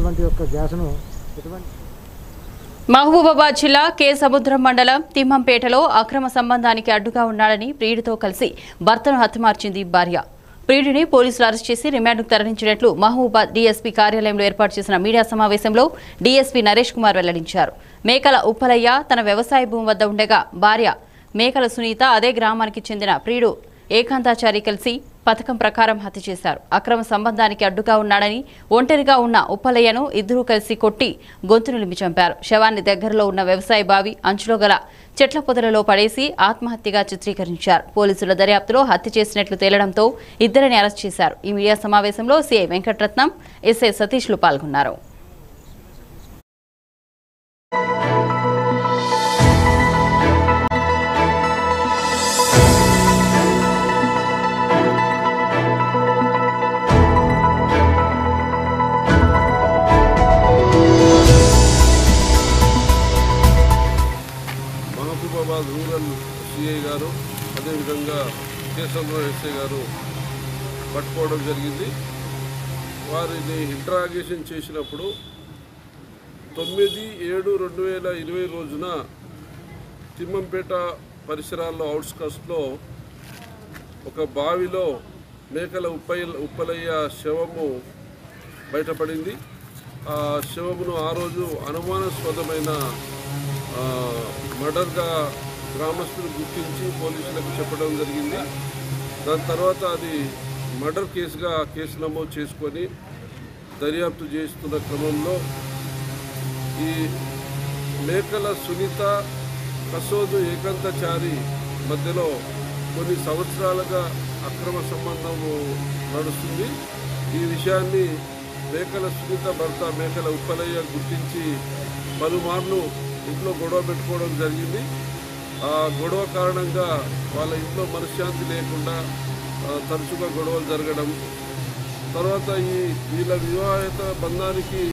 ఇటువంటి యొక్క గ్యాస్ను ఎటువంటి మహబూబాబాద్ జిల్లా కె సముద్రం మండలం తిమ్మంపేటలో అక్రమ సంబంధానికి అడ్డుగా ఉన్నాడని ప్రియుడితో కలిసి భర్తను హతమార్చింది భార్య ప్రియుడిని పోలీసులు అరెస్ట్ చేసి రిమాండ్కు తరలించినట్లు మహబూబాద్ డీఎస్పీ కార్యాలయంలో ఏర్పాటు చేసిన మీడియా సమావేశంలో డీఎస్పీ నరేష్ కుమార్ వెల్లడించారు మేకల ఉప్పలయ్య తన వ్యవసాయ భూమి వద్ద ఉండగా భార్య మేకల సునీత అదే గ్రామానికి చెందిన ప్రియుడు ఏకాంతాచారి కలిసి పథకం ప్రకారం హత్య చేశారు అక్రమ సంబంధానికి అడ్డుగా ఉన్నాడని ఒంటరిగా ఉన్న ఉప్పలయ్యను ఇద్దరూ కలిసి కొట్టి గొంతు నిలిమి చంపారు శవాన్ని దగ్గరలో ఉన్న వ్యవసాయ బావి అంచులో గల చెట్ల పొదలలో పడేసి ఆత్మహత్యగా చిత్రీకరించారు పోలీసుల దర్యాప్తులో హత్య చేసినట్లు తేలడంతో ఇద్దరిని అరెస్ట్ చేశారు ఈ మీడియా సమావేశంలో సీఐ వెంకటరత్నం ఎస్ఐ సతీష్లు పాల్గొన్నారు మహబూబాబాద్ రూరల్ సిఐ గారు అదేవిధంగా కేశవరావు ఎస్ఐ గారు పట్టుకోవడం జరిగింది వారిని ఇంట్రాగేషన్ చేసినప్పుడు తొమ్మిది ఏడు రెండు వేల ఇరవై రోజున తిమ్మంపేట పరిసరాల్లో అవుట్స్కట్స్లో ఒక బావిలో మేకల ఉప్పయ్య ఉప్పలయ్య శవము బయటపడింది ఆ శవమును ఆ రోజు అనుమానాస్పదమైన ఆ, మర్డర్గా గ్రామస్తులు గుర్తించి పోలీసులకు చెప్పడం జరిగింది దాని తర్వాత అది మర్డర్ కేసుగా కేసు నమోదు చేసుకొని దర్యాప్తు చేస్తున్న క్రమంలో ఈ మేకల సునీత కసోదు ఏకాంతచారి మధ్యలో కొన్ని సంవత్సరాలుగా అక్రమ సంబంధము నడుస్తుంది ఈ విషయాన్ని మేకల సునీత భర్త మేకల ఉప్పలయ్య గుర్తించి పలుమార్లు ఇంట్లో గొడవ పెట్టుకోవడం జరిగింది ఆ గొడవ కారణంగా వాళ్ళ ఇంట్లో మనశ్శాంతి లేకుండా ఆ, తరచుగా గొడవలు జరగడం తర్వాత ఈ వీళ్ళ వివాహిత బంధానికి